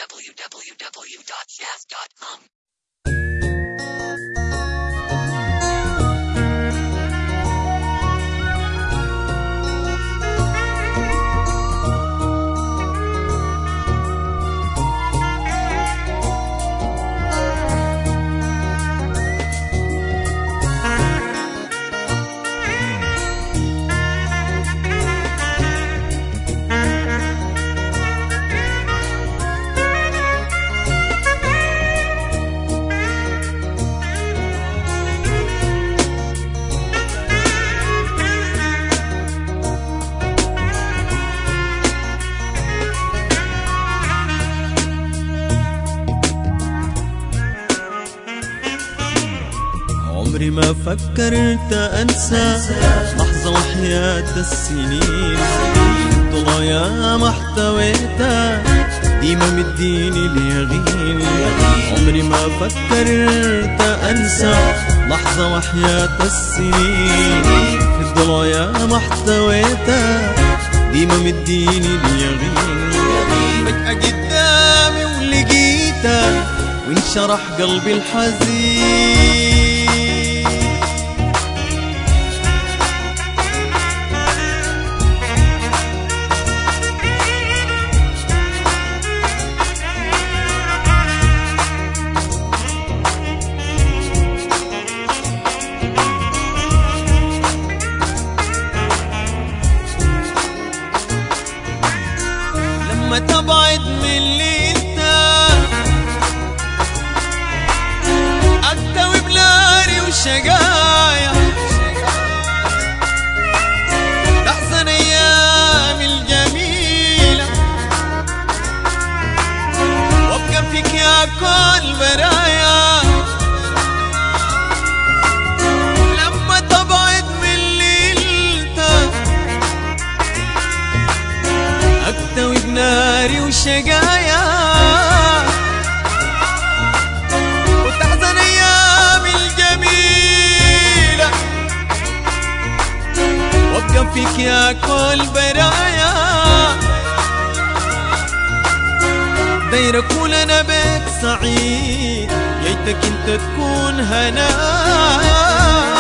www.jazz.com. عمري ما فكرت أنسى لحظة وحياة السنين ضلايا ما احتويتها ديما مديني اليقين عمري ما فكرت أنسى لحظة وحياة السنين في الضلايا ما احتويتها ديما مديني اليقين فجأة قدامي ولقيتها وانشرح قلبي الحزين لما تبعد من اللي انت اكتوي بناري وشقايا تحزن ايامي الجميله وابقى فيك يا كل برايا لما تبعد من اللي انت أكتوي بناري وشقايا وتحزن أيامي الجميلة وأبقى فيك يا كل برايا داير أكون أنا بك سعيد يايتك أنت تكون هنايا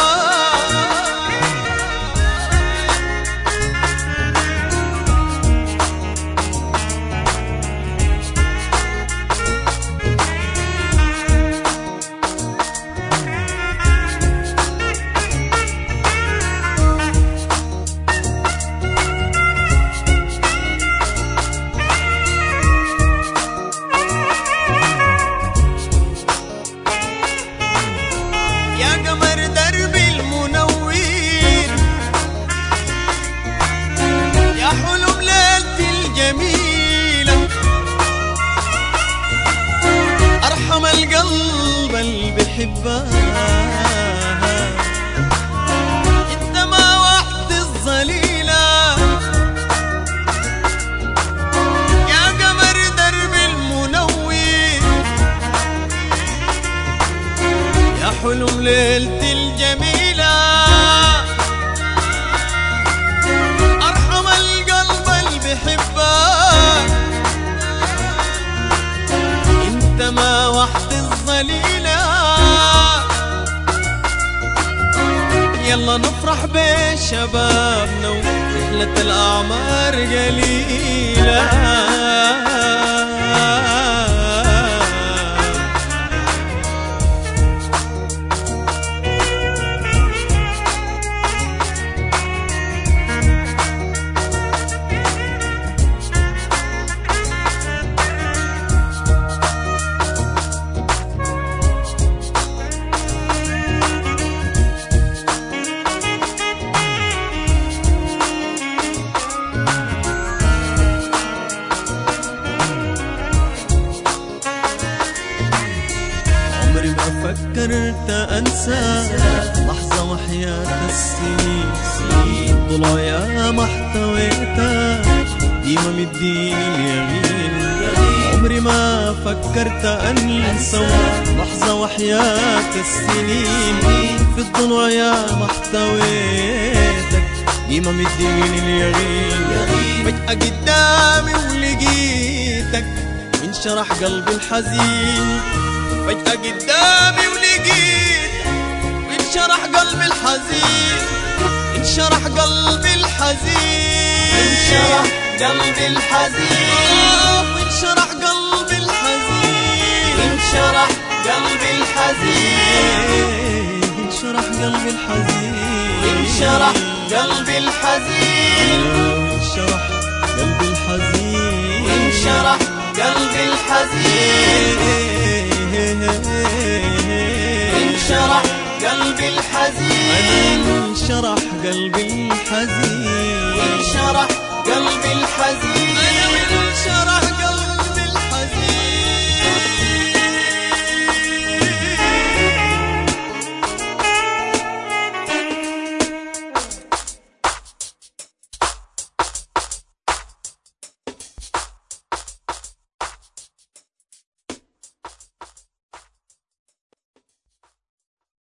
يا قمر دربي المنور يا حلم ليلتي الجميلة أرحم القلب اللي بحبها انت ما وحد الظليلة يا قمر دربي المنور يا حلم ليلتي الجميلة أرحم القلب اللي بحبك انت ما وحد الظليلة يلا نفرح بشبابنا ورحلة الأعمار قليلة عمري ما فكرت انسى لحظة وحياة السنين ضلايا ما احتويتها ديما مديني اليمين عمري ما فكرت انسى لحظة وحياة السنين في الضلوع ما احتويتك ديما مديني اليمين فجأة قدامي ولقيتك من انشرح قلبي الحزين فجأة قدامي ولقيت انشرح قلبي الحزين انشرح قلبي الحزين انشرح قلبي الحزين وانشرح قلبي الحزين انشرح قلبي الحزين انشرح قلبي الحزين انشرح قلبي الحزين انشرح قلبي الحزين انشرح قلبي الحزين انشرح قلبي الحزين انشرح قلبي